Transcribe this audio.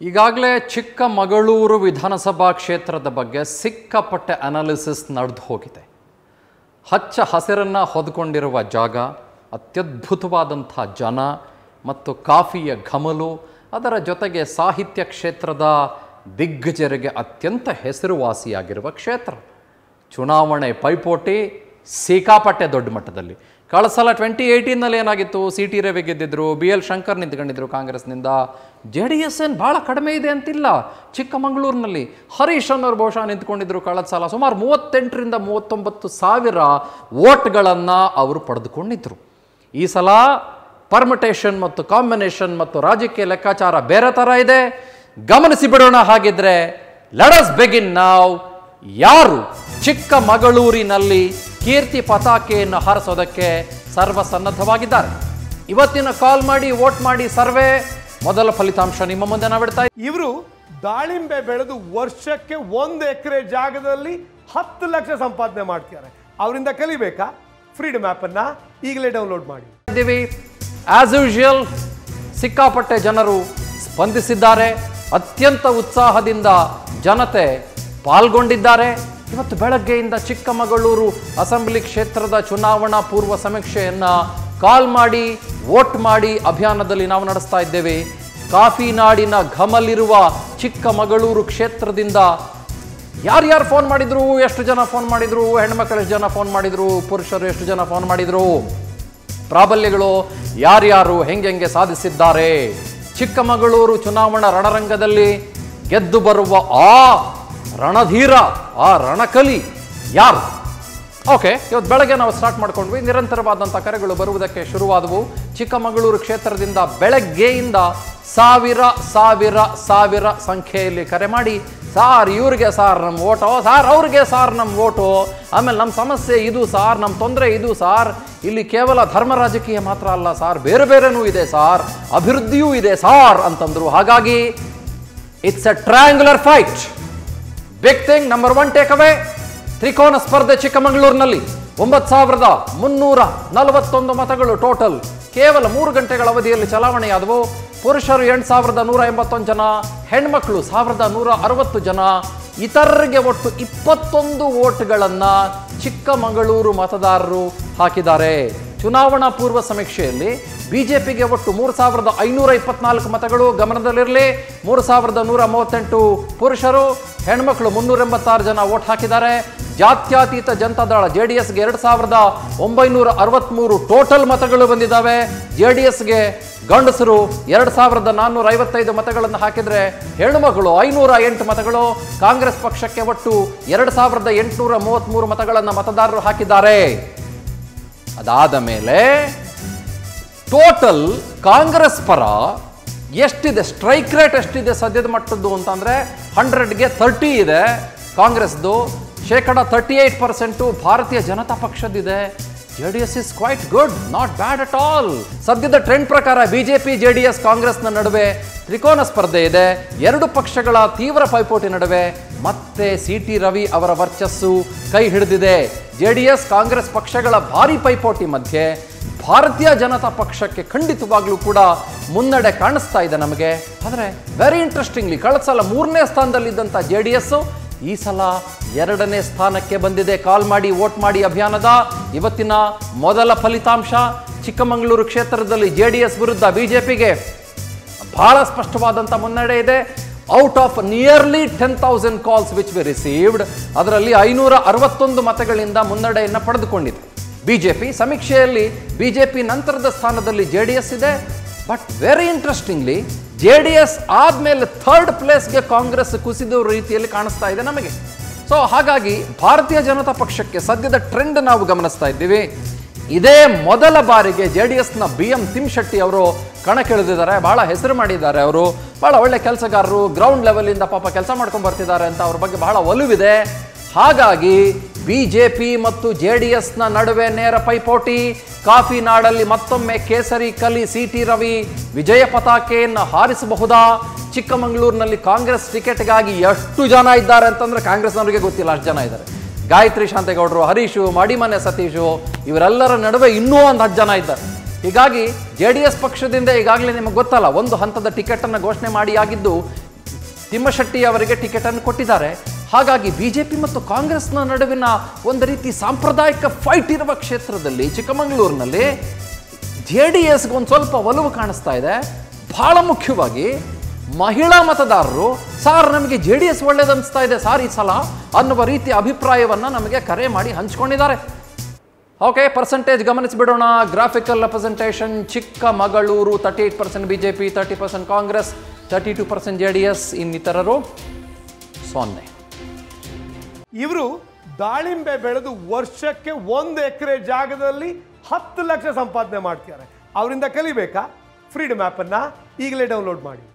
ಈಗಾಗಲೇ ಚಿಕ್ಕಮಗಳೂರು ವಿಧಾನಸಭಾ ಕ್ಷೇತ್ರದ ಬಗ್ಗೆ ಸಿಕ್ಕಾಪಟ್ಟೆ ಅನಾಲಿಸಿಸ್ ನಡೆದು ಹೋಗಿದೆ ಹಚ್ಚ ಹಸಿರನ್ನು ಹೊದ್ಕೊಂಡಿರುವ ಜಾಗ ಅತ್ಯದ್ಭುತವಾದಂಥ ಜನ ಮತ್ತು ಕಾಫಿಯ ಘಮಲು ಅದರ ಜೊತೆಗೆ ಸಾಹಿತ್ಯ ಕ್ಷೇತ್ರದ ದಿಗ್ಗಜರಿಗೆ ಅತ್ಯಂತ ಹೆಸರುವಾಸಿಯಾಗಿರುವ ಕ್ಷೇತ್ರ ಚುನಾವಣೆ ಪೈಪೋಟಿ ಸಿಕ್ಕಾಪಟ್ಟೆ ದೊಡ್ಡ ಮಟ್ಟದಲ್ಲಿ ಕಳೆದ ಸಲ ಟ್ವೆಂಟಿ ಏಯ್ಟೀನಲ್ಲಿ ಏನಾಗಿತ್ತು ಸಿ ಟಿ ರವಿ ಗೆದ್ದಿದ್ರು ಬಿ ಎಲ್ ಶಂಕರ್ ನಿಂತ್ಕೊಂಡಿದ್ರು ಕಾಂಗ್ರೆಸ್ನಿಂದ ಜೆ ಡಿ ಎಸ್ ಏನು ಭಾಳ ಕಡಿಮೆ ಇದೆ ಅಂತಿಲ್ಲ ಚಿಕ್ಕಮಗಳೂರಿನಲ್ಲಿ ಹರೀಶ್ ಅನ್ನೋರು ಬಹುಶಃ ನಿಂತ್ಕೊಂಡಿದ್ರು ಕಳೆದ ಸಲ ಸುಮಾರು ಮೂವತ್ತೆಂಟರಿಂದ ಮೂವತ್ತೊಂಬತ್ತು ಸಾವಿರ ವೋಟ್ಗಳನ್ನು ಅವರು ಪಡೆದುಕೊಂಡಿದ್ರು ಈ ಸಲ ಪರ್ಮಿಟೇಷನ್ ಮತ್ತು ಕಾಂಬಿನೇಷನ್ ಮತ್ತು ರಾಜಕೀಯ ಲೆಕ್ಕಾಚಾರ ಬೇರೆ ಥರ ಇದೆ ಗಮನಿಸಿ ಬಿಡೋಣ ಹಾಗಿದ್ರೆ ಲೆಡಸ್ ಬೆಗಿನ್ ನಾವ್ ಯಾರು ಚಿಕ್ಕಮಗಳೂರಿನಲ್ಲಿ ಕೀರ್ತಿ ಪತಾಕೆಯನ್ನು ಹಾರಿಸೋದಕ್ಕೆ ಸರ್ವಸನ್ನದ್ಧವಾಗಿದ್ದಾರೆ ಇವತ್ತಿನ ಕಾಲ್ ಮಾಡಿ ವೋಟ್ ಮಾಡಿ ಸರ್ವೆ ಮೊದಲ ಫಲಿತಾಂಶ ನಿಮ್ಮ ಮುಂದೆ ನಾವಿಡ್ತಾ ಇವರು ದಾಳಿಂಬೆ ಬೆಳೆದು ವರ್ಷಕ್ಕೆ ಒಂದು ಎಕರೆ ಜಾಗದಲ್ಲಿ ಹತ್ತು ಲಕ್ಷ ಸಂಪಾದನೆ ಮಾಡ್ತಿದ್ದಾರೆ ಅವರಿಂದ ಕಲಿಬೇಕಾ ಫ್ರೀಡಮ್ ಅನ್ನ ಈಗಲೇ ಡೌನ್ಲೋಡ್ ಮಾಡಿ ಇದ್ದೀವಿ ಆಸ್ ಯೂಶುವಲ್ ಸಿಕ್ಕಾಪಟ್ಟೆ ಜನರು ಸ್ಪಂದಿಸಿದ್ದಾರೆ ಅತ್ಯಂತ ಉತ್ಸಾಹದಿಂದ ಜನತೆ ಪಾಲ್ಗೊಂಡಿದ್ದಾರೆ ಇವತ್ತು ಬೆಳಗ್ಗೆಯಿಂದ ಚಿಕ್ಕಮಗಳೂರು ಅಸೆಂಬ್ಲಿ ಕ್ಷೇತ್ರದ ಚುನಾವಣಾ ಪೂರ್ವ ಸಮೀಕ್ಷೆಯನ್ನ ಕಾಲ್ ಮಾಡಿ ವೋಟ್ ಮಾಡಿ ಅಭಿಯಾನದಲ್ಲಿ ನಾವು ನಡೆಸ್ತಾ ಇದ್ದೇವೆ ಕಾಫಿ ನಾಡಿನ ಘಮಲಿರುವ ಚಿಕ್ಕಮಗಳೂರು ಕ್ಷೇತ್ರದಿಂದ ಯಾರ್ಯಾರು ಫೋನ್ ಮಾಡಿದ್ರು ಎಷ್ಟು ಜನ ಫೋನ್ ಮಾಡಿದ್ರು ಹೆಣ್ಮಕ್ಳು ಎಷ್ಟು ಜನ ಫೋನ್ ಮಾಡಿದ್ರು ಪುರುಷರು ಎಷ್ಟು ಜನ ಫೋನ್ ಮಾಡಿದ್ರು ಪ್ರಾಬಲ್ಯಗಳು ಯಾರ್ಯಾರು ಹೆಂಗೆಂಗೆ ಸಾಧಿಸಿದ್ದಾರೆ ಚಿಕ್ಕಮಗಳೂರು ಚುನಾವಣಾ ರಣರಂಗದಲ್ಲಿ ಗೆದ್ದು ಬರುವ ಆ ರಣಧೀರ ಆ ರಣಕಲಿ ಯಾರು ಓಕೆ ಇವತ್ತು ಬೆಳಗ್ಗೆ ನಾವು ಸ್ಟಾರ್ಟ್ ಮಾಡ್ಕೊಂಡ್ವಿ ನಿರಂತರವಾದಂಥ ಕರೆಗಳು ಬರುವುದಕ್ಕೆ ಶುರುವಾದವು ಚಿಕ್ಕಮಗಳೂರು ಕ್ಷೇತ್ರದಿಂದ ಬೆಳಗ್ಗೆಯಿಂದ ಸಾವಿರ ಸಾವಿರ ಸಾವಿರ ಸಂಖ್ಯೆಯಲ್ಲಿ ಕರೆ ಮಾಡಿ ಸಾರ್ ಇವ್ರಿಗೆ ಸಾರ್ ನಮ್ಮ ಓಟೋ ಸಾರ್ ಅವ್ರಿಗೆ ಸಾರ್ ನಮ್ಮ ಓಟು ಆಮೇಲೆ ನಮ್ಮ ಸಮಸ್ಯೆ ಇದು ಸಾರ್ ನಮ್ಮ ತೊಂದರೆ ಇದು ಸಾರ್ ಇಲ್ಲಿ ಕೇವಲ ಧರ್ಮ ರಾಜಕೀಯ ಮಾತ್ರ ಅಲ್ಲ ಸಾರ್ ಬೇರೆ ಬೇರೆನೂ ಇದೆ ಸಾರ್ ಅಭಿವೃದ್ಧಿಯೂ ಇದೆ ಸಾರ್ ಅಂತಂದ್ರು ಹಾಗಾಗಿ it's a triangular fight big thing number one take away ತ್ರಿಕೋನ ಸ್ಪರ್ಧೆ ಚಿಕ್ಕಮಗಳೂರಿನಲ್ಲಿ ಒಂಬತ್ತು ಸಾವಿರದ ಮುನ್ನೂರ ನಲವತ್ತೊಂದು ಮತಗಳು ಟೋಟಲ್ ಕೇವಲ ಮೂರು ಗಂಟೆಗಳ ಅವಧಿಯಲ್ಲಿ ಚಲಾವಣೆಯಾದವು ಪುರುಷರು ಎಂಟು ಸಾವಿರದ ನೂರ ಎಂಬತ್ತೊಂದು ಜನ ಹೆಣ್ಮಕ್ಳು ಸಾವಿರದ ನೂರ ಅರವತ್ತು ಜನ ಇತರರಿಗೆ ಒಟ್ಟು ಇಪ್ಪತ್ತೊಂದು ವೋಟ್ಗಳನ್ನು ಚಿಕ್ಕಮಗಳೂರು ಮತದಾರರು ಹಾಕಿದ್ದಾರೆ ಚುನಾವಣಾ ಪೂರ್ವ ಸಮೀಕ್ಷೆಯಲ್ಲಿ ಬಿಜೆಪಿಗೆ ಒಟ್ಟು ಮೂರು ಸಾವಿರದ ಐನೂರ ಇಪ್ಪತ್ನಾಲ್ಕು ಮತಗಳು ಗಮನದಲ್ಲಿರಲಿ ಮೂರು ಸಾವಿರದ ನೂರ ಮೂವತ್ತೆಂಟು ಪುರುಷರು ಹೆಣ್ಮಕ್ಳು ಮುನ್ನೂರ ಎಂಬತ್ತಾರು ಜನ ವೋಟ್ ಹಾಕಿದ್ದಾರೆ ಜಾತ್ಯತೀತ ಜನತಾದಳ ಜೆ ಡಿ ಎಸ್ಗೆ ಎರಡು ಸಾವಿರದ ಒಂಬೈನೂರ ಅರವತ್ತ್ಮೂರು ಟೋಟಲ್ ಮತಗಳು ಬಂದಿದ್ದಾವೆ ಜೆ ಡಿ ಎಸ್ಗೆ ಗಂಡಸರು ಎರಡು ಸಾವಿರದ ನಾನ್ನೂರ ಐವತ್ತೈದು ಮತಗಳನ್ನು ಹಾಕಿದರೆ ಹೆಣ್ಣುಮಗಳು ಐನೂರ ಎಂಟು ಮತಗಳು ಕಾಂಗ್ರೆಸ್ ಪಕ್ಷಕ್ಕೆ ಒಟ್ಟು ಎರಡು ಸಾವಿರದ ಎಂಟುನೂರ ಮೂವತ್ತ್ಮೂರು ಮತಗಳನ್ನು ಮತದಾರರು ಹಾಕಿದ್ದಾರೆ ಅದಾದ ಮೇಲೆ ಟೋಟಲ್ ಕಾಂಗ್ರೆಸ್ ಪರ ಎಷ್ಟಿದೆ ಸ್ಟ್ರೈಕ್ ರೇಟ್ ಎಷ್ಟಿದೆ ಸದ್ಯದ ಮಟ್ಟದ್ದು ಅಂತಂದರೆ ಹಂಡ್ರೆಡ್ಗೆ ತರ್ಟಿ ಇದೆ ಕಾಂಗ್ರೆಸ್ದು ಶೇಕಡ thirty eight percent Bharatiya Janata ಪಕ್ಷದಿದೆ J D S is quite good not bad at all ಸದ್ಯದ ಟ್ರೆಂಡ್ ಪ್ರಕಾರ ಬಿಜೆಪಿ ಜೆ ಡಿ ಎಸ್ ಕಾಂಗ್ರೆಸ್ನ ನಡುವೆ ತ್ರಿಕೋನ ಸ್ಪರ್ಧೆ ಇದೆ ಎರಡು ಪಕ್ಷಗಳ ತೀವ್ರ ಪೈಪೋಟಿ ನಡುವೆ ಮತ್ತೆ ಸಿ ಟಿ ರವಿ ಅವರ ವರ್ಚಸ್ಸು ಕೈ ಹಿಡಿದಿದೆ ಜೆ ಡಿ ಎಸ್ ಕಾಂಗ್ರೆಸ್ ಪಕ್ಷಗಳ ಭಾರಿ ಪೈಪೋಟಿ ಮಧ್ಯೆ ಭಾರತೀಯ ಜನತಾ ಪಕ್ಷಕ್ಕೆ ಖಂಡಿತವಾಗ್ಲೂ ಕೂಡ ಮುನ್ನಡೆ ಕಾಣಿಸ್ತಾ ಇದೆ ನಮಗೆ ಆದರೆ ವೆರಿ ಇಂಟ್ರೆಸ್ಟಿಂಗ್ಲಿ ಕಳೆದ ಸಲ ಮೂರನೇ ಸ್ಥಾನದಲ್ಲಿದ್ದಂಥ ಜೆ ಡಿ ಎಸ್ಸು ಈ ಸಲ ಎರಡನೇ ಸ್ಥಾನಕ್ಕೆ ಬಂದಿದೆ ಕಾಲ್ ಮಾಡಿ ವೋಟ್ ಮಾಡಿ ಅಭಿಯಾನದ ಇವತ್ತಿನ ಮೊದಲ ಫಲಿತಾಂಶ ಚಿಕ್ಕಮಗಳೂರು ಕ್ಷೇತ್ರದಲ್ಲಿ ಜೆ ಡಿ ಎಸ್ ವಿರುದ್ಧ ಬಿಜೆಪಿಗೆ ಬಹಳ ಸ್ಪಷ್ಟವಾದಂಥ ಮುನ್ನಡೆ ಇದೆ out of nearly ten thousand calls which we received ಅದರಲ್ಲಿ ಐನೂರ ಅರವತ್ತೊಂದು ಮತಗಳಿಂದ ಮುನ್ನಡೆಯನ್ನು ಪಡೆದುಕೊಂಡಿದೆ ಬಿಜೆಪಿ ಸಮೀಕ್ಷೆಯಲ್ಲಿ ಬಿಜೆಪಿ ನಂತರದ ಸ್ಥಾನದಲ್ಲಿ ಜೆ ಡಿ ಎಸ್ ಇದೆ but very interestingly J D S ಆದಮೇಲೆ ಥರ್ಡ್ ಪ್ಲೇಸ್ಗೆ ಕಾಂಗ್ರೆಸ್ ಕುಸಿದ ರೀತಿಯಲ್ಲಿ ಕಾಣಿಸ್ತಾ ಇದೆ ನಮಗೆ ಸೊ ಹಾಗಾಗಿ ಭಾರತೀಯ ಜನತಾ ಪಕ್ಷಕ್ಕೆ ಸದ್ಯದ ಟ್ರೆಂಡ್ ನಾವು ಗಮನಿಸ್ತಾ ಇದ್ದೀವಿ ಇದೇ ಮೊದಲ ಬಾರಿಗೆ ಜೆ ಡಿ ಎಸ್ನ ಬಿ ಎಂ ತಿಮ್ಶೆಟ್ಟಿ ಅವರು ಕಣಕ್ಕಿಳಿದಿದ್ದಾರೆ ಬಹಳ ಹೆಸರು ಮಾಡಿದ್ದಾರೆ ಅವರು ಬಹಳ ಒಳ್ಳೆ ಕೆಲಸಗಾರರು ಗ್ರೌಂಡ್ ಲೆವೆಲಿಂದ ಪಾಪ ಕೆಲಸ ಮಾಡ್ಕೊಂಡು ಬರ್ತಿದ್ದಾರೆ ಅಂತ ಅವ್ರ ಬಗ್ಗೆ ಬಹಳ ಒಲವಿದೆ ಹಾಗಾಗಿ ಬಿಜೆಪಿ ಮತ್ತು ಜೆ ಡಿ ಎಸ್ನ ನಡುವೆ ನೇರ ಪೈಪೋಟಿ ಕಾಫಿ ನಾಡಲ್ಲಿ ಮತ್ತೊಮ್ಮೆ ಕೇಸರಿ ಕಲಿ ಸಿ ಟಿ ರವಿ ವಿಜಯ ಪತಾಕೆಯನ್ನು ಹಾರಿಸಬಹುದಾ ಚಿಕ್ಕಮಗಳೂರಿನಲ್ಲಿ ಕಾಂಗ್ರೆಸ್ ಟಿಕೆಟ್ಗಾಗಿ ಎಷ್ಟು ಜನ ಇದ್ದಾರೆ ಅಂತಂದ್ರೆ ಕಾಂಗ್ರೆಸ್ನವರಿಗೆ ಗೊತ್ತಿಲ್ಲ ಅಷ್ಟು ಜನ ಇದ್ದಾರೆ ಗಾಯತ್ರಿ ಶಾಂತೇಗೌಡರು ಹರೀಶು ಮಡಿಮನೆ ಸತೀಶು ಇವರೆಲ್ಲರ ನಡುವೆ ಇನ್ನೂ ಒಂದು ಹತ್ತು ಜನ ಇದ್ದಾರೆ ಹೀಗಾಗಿ ಜೆ ಡಿ ಎಸ್ ಪಕ್ಷದಿಂದ ಈಗಾಗಲೇ ನಿಮಗೆ ಗೊತ್ತಲ್ಲ ಒಂದು ಹಂತದ ಟಿಕೆಟನ್ನು ಘೋಷಣೆ ಮಾಡಿ ಆಗಿದ್ದು ತಿಮ್ಮಶೆಟ್ಟಿ ಅವರಿಗೆ ಟಿಕೆಟ್ ಅನ್ನು ಕೊಟ್ಟಿದ್ದಾರೆ ಹಾಗಾಗಿ ಬಿಜೆಪಿ ಮತ್ತು ಕಾಂಗ್ರೆಸ್ನ ನಡುವಿನ ಒಂದು ರೀತಿ ಸಾಂಪ್ರದಾಯಿಕ ಫೈಟ್ ಇರುವ ಕ್ಷೇತ್ರದಲ್ಲಿ ಚಿಕ್ಕಮಗಳೂರಿನಲ್ಲಿ ಜೆ ಡಿ ಎಸ್ಗೆ ಒಂದು ಸ್ವಲ್ಪ ಒಲವು ಕಾಣಿಸ್ತಾ ಇದೆ ಬಹಳ ಮುಖ್ಯವಾಗಿ ಮಹಿಳಾ ಮತದಾರರು ಸಾರ್ ನಮಗೆ ಜೆ ಡಿ ಎಸ್ ಒಳ್ಳೇದನ್ನಿಸ್ತಾ ಇದೆ ಸಾರ್ ಈ ಸಲ ಅನ್ನುವ ರೀತಿಯ ಅಭಿಪ್ರಾಯವನ್ನು ನಮಗೆ ಕರೆ ಮಾಡಿ ಹಂಚ್ಕೊಂಡಿದ್ದಾರೆ ಓಕೆ ಪರ್ಸೆಂಟೇಜ್ ಗಮನಿಸಿಬಿಡೋಣ graphical representation Chikkamagaluru thirty eight percent B J P thirty percent Congress thirty two percent J D S ಇನ್ನಿತರರು ಸೊನ್ನೆ ಇವರು ದಾಳಿಂಬೆ ಬೆಳೆದು ವರ್ಷಕ್ಕೆ ಒಂದು ಎಕರೆ ಜಾಗದಲ್ಲಿ ಹತ್ತು ಲಕ್ಷ ಸಂಪಾದನೆ ಮಾಡ್ತಿದ್ದಾರೆ ಅವರಿಂದ ಕಲಿಬೇಕಾ ಫ್ರೀಡಮ್ ಆ್ಯಪನ್ನು ಈಗಲೇ ಡೌನ್ಲೋಡ್ ಮಾಡಿ